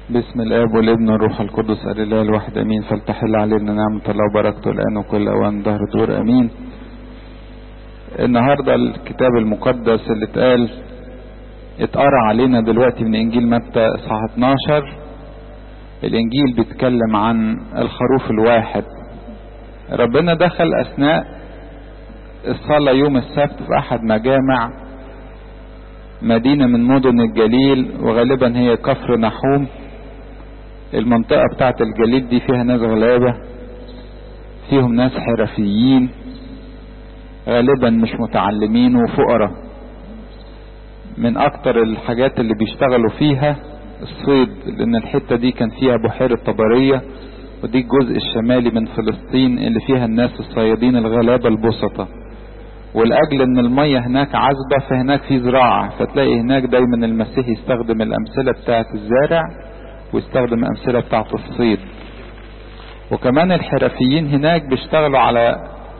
باسم الاب والابن والروح القدس الاله الواحد امين فلتحل علينا نعمة الله وبركته الان وكل اوان ظهر دور امين النهاردة الكتاب المقدس اللي اتقال اتقرا علينا دلوقتي من انجيل متى اصحاح 12 الانجيل بيتكلم عن الخروف الواحد ربنا دخل اثناء الصلاة يوم السبت في احد مجامع مدينة من مدن الجليل وغالبا هي كفر نحوم المنطقة بتاعت الجليل دي فيها ناس غلابة فيهم ناس حرفيين غالبا مش متعلمين وفقراء من اكتر الحاجات اللي بيشتغلوا فيها الصيد لان الحتة دي كان فيها بحيرة طبرية ودي الجزء الشمالي من فلسطين اللي فيها الناس الصيادين الغلابة البسطة والاجل ان المية هناك عذبة فهناك في زراعة فتلاقي هناك دايما المسيح يستخدم الامثلة بتاعت الزارع ويستخدم الامثلة بتاعت الصيد وكمان الحرفيين هناك بيشتغلوا على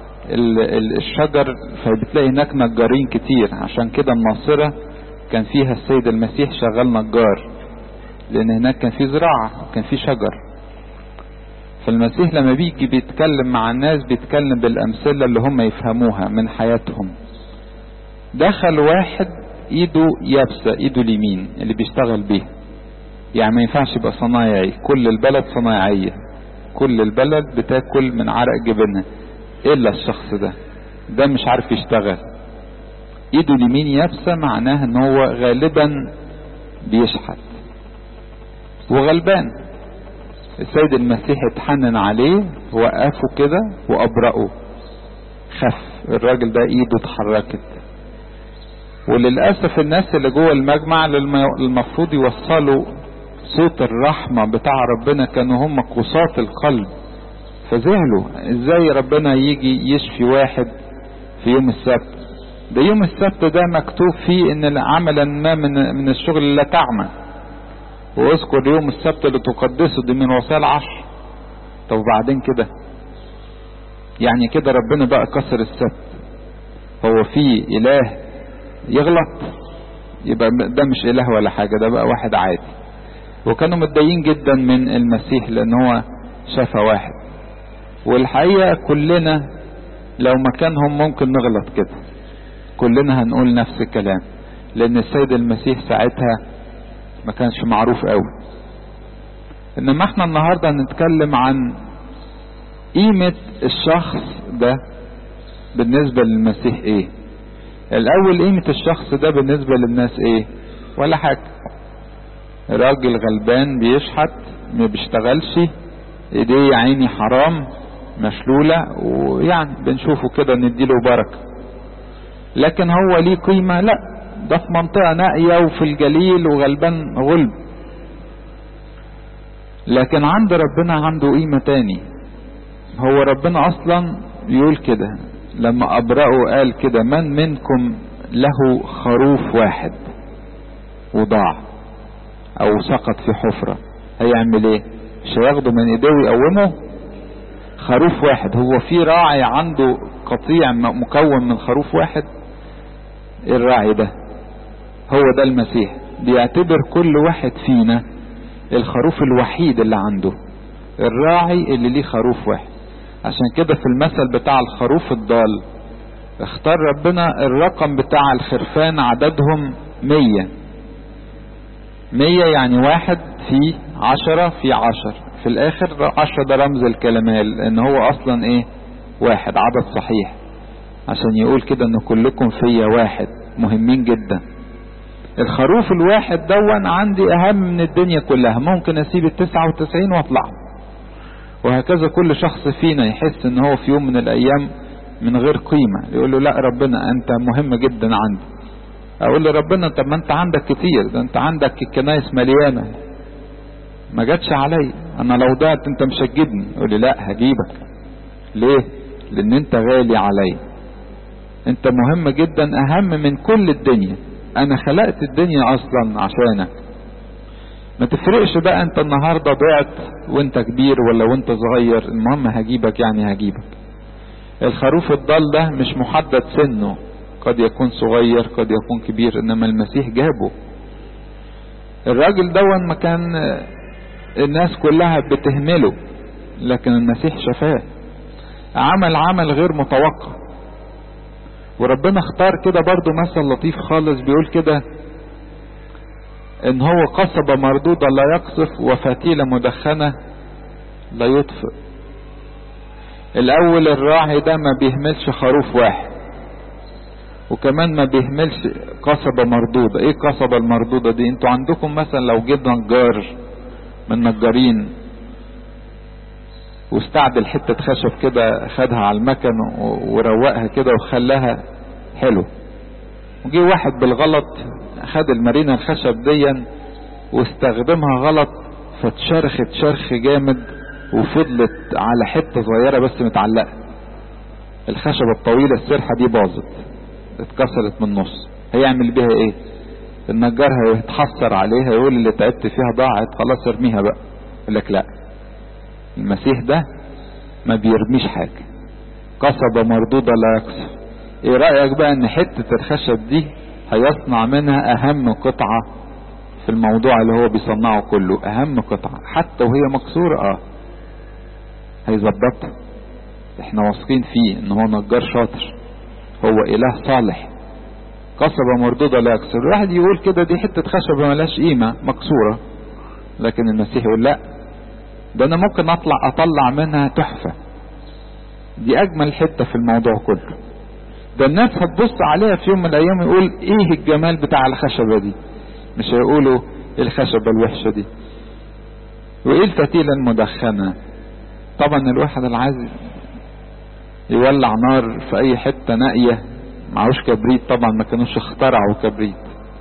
الشجر فبتلاقي هناك نجارين كتير عشان كده الناصرة كان فيها السيد المسيح شغال نجار لان هناك كان في زراعة كان في شجر فالمسيح لما بيجي بيتكلم مع الناس بيتكلم بالامثلة اللي هم يفهموها من حياتهم دخل واحد ايده يابسة ايده اليمين اللي بيشتغل بيه يعني ما ينفعش يبقى صنايعي كل البلد صنايعية كل البلد بتاكل من عرق جبنها الا الشخص ده ده مش عارف يشتغل ايده اليمين يابسة معناها ان هو غالبا بيشحت وغلبان السيد المسيح اتحنن عليه وقفه كده وابرأه خف الراجل ده ايده اتحركت وللأسف الناس اللي جوه المجمع المفروض يوصلوا صوت الرحمة بتاع ربنا كانوا هم قساة القلب فزعلوا ازاي ربنا يجي يشفي واحد في يوم السبت ده يوم السبت ده مكتوب فيه ان عملا ما من, من الشغل لا تعمل واذكر يوم السبت لتقدسه دي من وصايا العشر طب وبعدين كده يعني كده ربنا بقى كسر السبت هو في اله يغلط يبقى ده مش اله ولا حاجة ده بقى واحد عادي وكانوا متضايقين جدا من المسيح لان هو شفى واحد والحقيقة كلنا لو مكانهم ممكن نغلط كده كلنا هنقول نفس الكلام لان السيد المسيح ساعتها ما كانش معروف قوي انما احنا النهاردة هنتكلم عن قيمة الشخص ده بالنسبة للمسيح ايه الاول قيمة الشخص ده بالنسبة للناس ايه ولا حاجة راجل غلبان بيشحت ما بيشتغلش ايديه يا عيني حرام مشلولة ويعني بنشوفه كده نديله بركة لكن هو ليه قيمة لا ده في منطقة نائية وفي الجليل وغلبان غلب لكن عند ربنا عنده قيمة تاني هو ربنا اصلا بيقول كده لما ابرأه قال كده من منكم له خروف واحد وضاع او سقط في حفرة هيعمل ايه مش هياخده من ايديه ويقومه خروف واحد هو في راعي عنده قطيع مكون من خروف واحد ايه الراعي ده هو ده المسيح بيعتبر كل واحد فينا الخروف الوحيد اللي عنده الراعي اللي ليه خروف واحد عشان كده في المثل بتاع الخروف الضال اختار ربنا الرقم بتاع الخرفان عددهم مية مية يعني واحد في عشرة في عشر في الاخر عشرة ده رمز الكلمال ان هو اصلا ايه واحد عدد صحيح عشان يقول كده ان كلكم فيا واحد مهمين جدا الخروف الواحد دون عندي اهم من الدنيا كلها ممكن اسيب التسعة وتسعين واطلع وهكذا كل شخص فينا يحس ان هو في يوم من الايام من غير قيمة يقول له لا ربنا انت مهم جدا عندي اقول له ربنا طب ما انت عندك كتير ده انت عندك الكنايس مليانة ما جاتش علي انا لو ضعت انت مش هتجيبني يقول لي لا هجيبك ليه لان انت غالي علي انت مهم جدا اهم من كل الدنيا انا خلقت الدنيا اصلا عشانك ما تفرقش بقى انت النهاردة ضعت وانت كبير ولا وانت صغير المهم هجيبك يعني هجيبك الخروف الضال ده مش محدد سنه قد يكون صغير قد يكون كبير انما المسيح جابه الراجل دون ما كان الناس كلها بتهمله لكن المسيح شفاه عمل عمل غير متوقع وربنا اختار كده برضو مثل لطيف خالص بيقول كده ان هو قصبة مردودة لا يقصف وفتيلة مدخنة لا يطفئ الاول الراعي ده ما بيهملش خروف واحد وكمان ما بيهملش قصبة مردودة ايه قصبة المردودة دي انتوا عندكم مثلا لو جيب نجار من نجارين واستعدل حتة خشب كده خدها على المكن وروقها كده وخلاها حلو وجي واحد بالغلط خد المارينا الخشب ديا واستخدمها غلط فاتشرخت شرخ جامد وفضلت على حتة صغيرة بس متعلقة الخشبة الطويلة السرحة دي باظت اتكسرت من النص هيعمل بيها ايه النجار هيتحسر عليها يقول اللي تعبت فيها ضاعت خلاص ارميها بقى يقول لك لا المسيح ده ما بيرميش حاجة قصبة مردودة لا يكسر ايه رأيك بقى ان حتة الخشب دي هيصنع منها اهم قطعة في الموضوع اللي هو بيصنعه كله اهم قطعة حتى وهي مكسورة اه هيظبطها احنا واثقين فيه ان هو نجار شاطر هو اله صالح قصبة مردودة لا يكسر الواحد يقول كده دي حتة خشبة ملهاش قيمة مكسورة لكن المسيح يقول لا ده انا ممكن اطلع اطلع منها تحفة دي اجمل حتة في الموضوع كله ده الناس هتبص عليها في يوم من الايام يقول ايه الجمال بتاع الخشبة دي مش هيقولوا ايه الخشبة الوحشة دي وايه الفتيلة المدخنة طبعا الواحد اللي عايز يولع نار في اي حتة نائية معهوش كبريت طبعا ما كانوش اخترعوا كبريت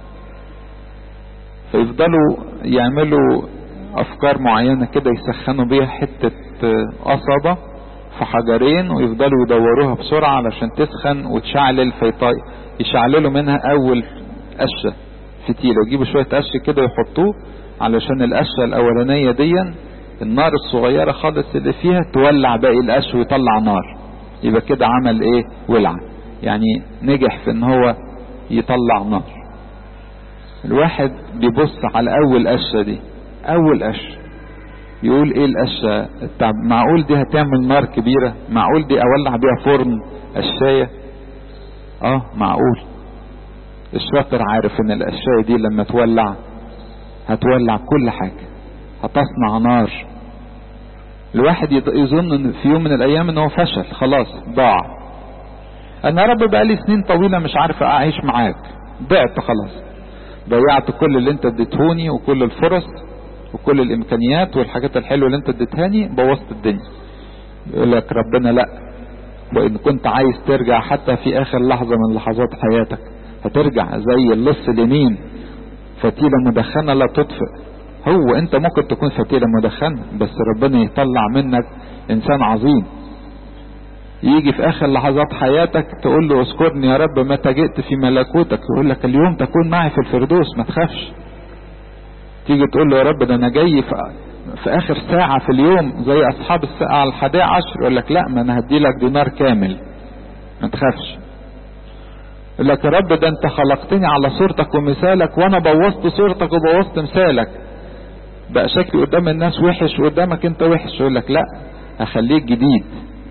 فيفضلوا يعملوا افكار معينة كده يسخنوا بيها حتة قصبة في حجرين ويفضلوا يدوروها بسرعة علشان تسخن وتشعلل فيطاي يشعللوا منها اول قشة فتيلة ويجيبوا شوية قش كده ويحطوه علشان القشة الاولانية دي النار الصغيرة خالص اللي فيها تولع باقي القش ويطلع نار يبقى كده عمل ايه ولع يعني نجح في ان هو يطلع نار الواحد بيبص على اول قشة دي اول قشة يقول ايه القشة التعب معقول دي هتعمل نار كبيرة معقول دي اولع بيها فرن قشاية اه معقول الشاطر عارف ان القشاية دي لما تولع هتولع كل حاجة هتصنع نار الواحد يظن في يوم من الايام ان هو فشل خلاص ضاع انا يا رب بقالي سنين طويلة مش عارف اعيش معاك ضعت خلاص ضيعت كل اللي انت اديتهوني وكل الفرص وكل الامكانيات والحاجات الحلوة اللي انت اديتهاني بوظت الدنيا يقول لك ربنا لا وان كنت عايز ترجع حتى في اخر لحظة من لحظات حياتك هترجع زي اللص اليمين فتيلة مدخنة لا تطفئ هو انت ممكن تكون فتيلة مدخنة بس ربنا يطلع منك انسان عظيم يجي في اخر لحظات حياتك تقول له اذكرني يا رب متى جئت في ملكوتك يقول لك اليوم تكون معي في الفردوس ما تخافش تيجي تقول له يا رب ده انا جاي في, في اخر ساعة في اليوم زي اصحاب الساعة الحادية عشر يقول لك لا ما انا هدي لك دينار كامل ما تخافش يقول لك يا رب ده انت خلقتني على صورتك ومثالك وانا بوظت صورتك وبوظت مثالك بقى شكلي قدام الناس وحش وقدامك انت وحش يقول لك لا هخليك جديد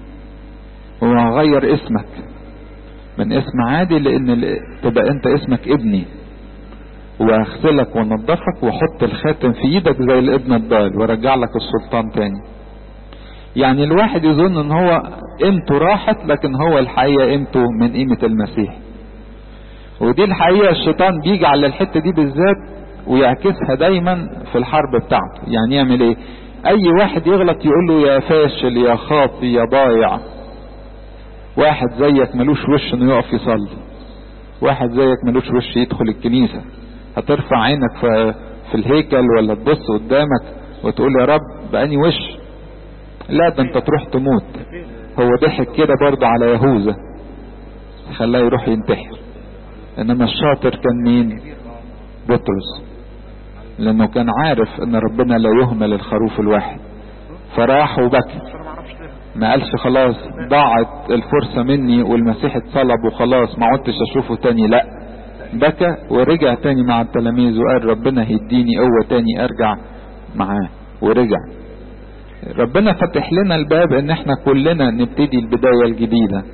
وهغير اسمك من اسم عادي لان تبقى انت اسمك ابني واغسلك وانضفك واحط الخاتم في ايدك زي الابن الضال وارجع لك السلطان تاني يعني الواحد يظن ان هو قيمته راحت لكن هو الحقيقة قيمته من قيمة المسيح ودي الحقيقة الشيطان بيجي على الحتة دي بالذات ويعكسها دايما في الحرب بتاعته يعني يعمل ايه اي واحد يغلط يقول له يا فاشل يا خاطي يا ضايع واحد زيك ملوش وش انه يقف يصلي واحد زيك ملوش وش يدخل الكنيسة هترفع عينك في, في الهيكل ولا تبص قدامك وتقول يا رب بأني وش لا ده انت تروح تموت هو ضحك كده برضه على يهوذا خلاه يروح ينتحر انما الشاطر كان مين بطرس لانه كان عارف ان ربنا لا يهمل الخروف الواحد فراح وبكى ما قالش خلاص ضاعت الفرصة مني والمسيح اتصلب وخلاص ما عدتش اشوفه تاني لا بكى ورجع تاني مع التلاميذ وقال ربنا هيديني قوة تاني ارجع معاه ورجع ربنا فتح لنا الباب ان احنا كلنا نبتدي البداية الجديدة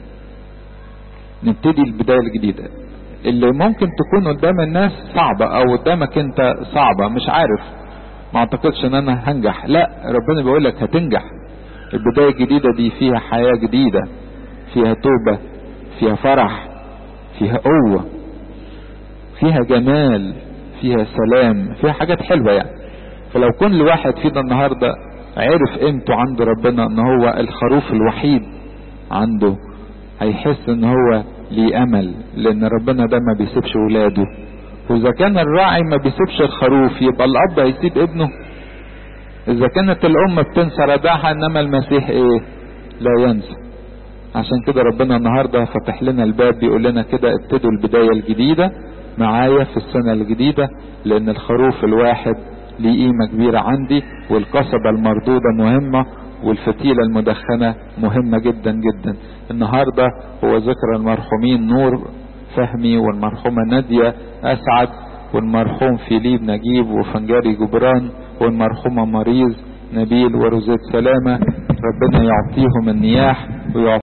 نبتدي البداية الجديدة اللي ممكن تكون قدام الناس صعبة او قدامك انت صعبة مش عارف ما اعتقدش ان انا هنجح لا ربنا بيقول لك هتنجح البداية الجديدة دي فيها حياة جديدة فيها توبة فيها فرح فيها قوة فيها جمال فيها سلام فيها حاجات حلوة يعني فلو كل واحد فينا النهاردة عرف قيمته عند ربنا ان هو الخروف الوحيد عنده هيحس ان هو ليه امل لان ربنا ده ما بيسيبش ولاده واذا كان الراعي ما بيسيبش الخروف يبقى الاب هيسيب ابنه اذا كانت الام بتنسى رضاعها انما المسيح ايه لا ينسى عشان كده ربنا النهارده فتح لنا الباب بيقول لنا كده ابتدوا البدايه الجديده معايا في السنه الجديده لان الخروف الواحد ليه قيمه كبيره عندي والقصبه المردوده مهمه والفتيله المدخنه مهمه جدا جدا النهارده هو ذكرى المرحومين نور فهمي والمرحومه ناديه اسعد والمرحوم فيليب نجيب وفنجاري جبران والمرحومه مريض نبيل وروزيت سلامه ربنا يعطيهم النياح ويعطيهم